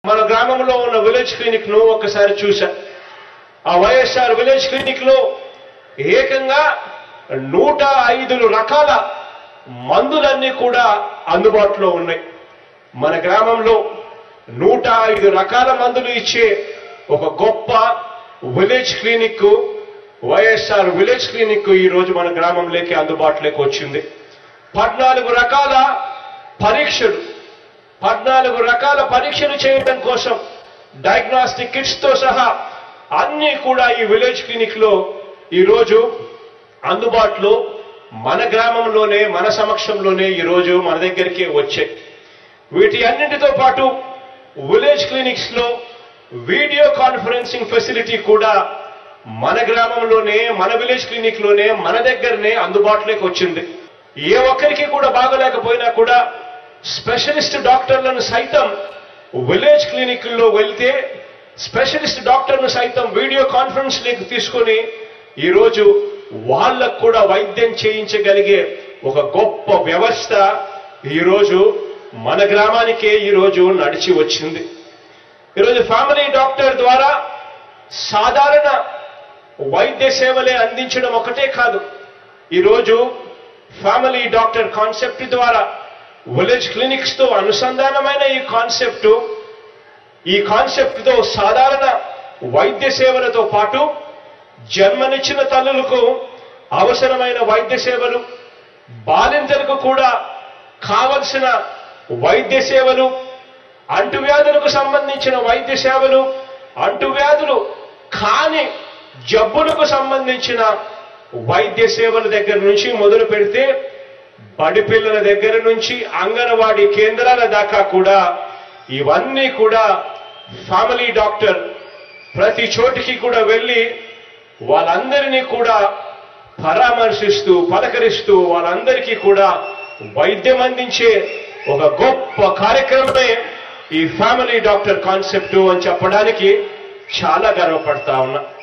మన గ్రామంలో ఉన్న విలేజ్ క్లినిక్ ను ఒకసారి చూశా ఆ వైఎస్ఆర్ విలేజ్ క్లినిక్ లో ఏకంగా నూట ఐదు రకాల మందులన్నీ కూడా అందుబాటులో ఉన్నాయి మన గ్రామంలో నూట ఐదు రకాల మందులు ఇచ్చే ఒక గొప్ప village clinic YSR village clinic ఈ రోజు మన గ్రామంలోకి అందుబాటులోకి వచ్చింది పద్నాలుగు రకాల పరీక్షలు పద్నాలుగు రకాల పరీక్షలు చేయడం కోసం డయాగ్నాస్టిక్ కిట్స్ తో సహా అన్ని కూడా ఈ విలేజ్ క్లినిక్ లో ఈ రోజు అందుబాటులో మన గ్రామంలోనే మన సమక్షంలోనే ఈ రోజు మన దగ్గరికి వచ్చాయి వీటి అన్నింటితో పాటు విలేజ్ క్లినిక్స్ లో వీడియో కాన్ఫరెన్సింగ్ ఫెసిలిటీ కూడా మన గ్రామంలోనే మన విలేజ్ క్లినిక్ లోనే మన దగ్గరనే అందుబాటులోకి వచ్చింది ఏ ఒక్కరికి కూడా బాగలేకపోయినా కూడా స్పెషలిస్ట్ డాక్టర్లను సైతం విలేజ్ క్లినిక్ లో వెళ్తే స్పెషలిస్ట్ డాక్టర్ను సైతం వీడియో కాన్ఫరెన్స్ లేకి తీసుకొని ఈరోజు వాళ్ళకు కూడా వైద్యం చేయించగలిగే ఒక గొప్ప వ్యవస్థ ఈరోజు మన గ్రామానికే ఈరోజు నడిచి వచ్చింది ఈరోజు ఫ్యామిలీ డాక్టర్ ద్వారా సాధారణ వైద్య సేవలే అందించడం ఒకటే కాదు ఈరోజు ఫ్యామిలీ డాక్టర్ కాన్సెప్ట్ ద్వారా విలేజ్ క్లినిక్స్ తో అనుసంధానమైన ఈ కాన్సెప్ట్ ఈ కాన్సెప్ట్ తో సాధారణ వైద్య సేవలతో పాటు జన్మనిచ్చిన తల్లులకు అవసరమైన వైద్య సేవలు బాలింతలకు కూడా కావలసిన వైద్య సేవలు అంటువ్యాధులకు సంబంధించిన వైద్య సేవలు అంటువ్యాధులు కాని జబ్బులకు సంబంధించిన వైద్య సేవల దగ్గర నుంచి మొదలు పెడితే బడి పిల్లల దగ్గర నుంచి అంగన్వాడీ కేంద్రాల దాకా కూడా ఇవన్నీ కూడా ఫ్యామిలీ డాక్టర్ ప్రతి చోటికి కూడా వెళ్ళి వాళ్ళందరినీ కూడా పరామర్శిస్తూ పలకరిస్తూ వాళ్ళందరికీ కూడా వైద్యం అందించే ఒక గొప్ప కార్యక్రమమే ఈ ఫ్యామిలీ డాక్టర్ కాన్సెప్ట్ అని చెప్పడానికి చాలా గర్వపడతా ఉన్నా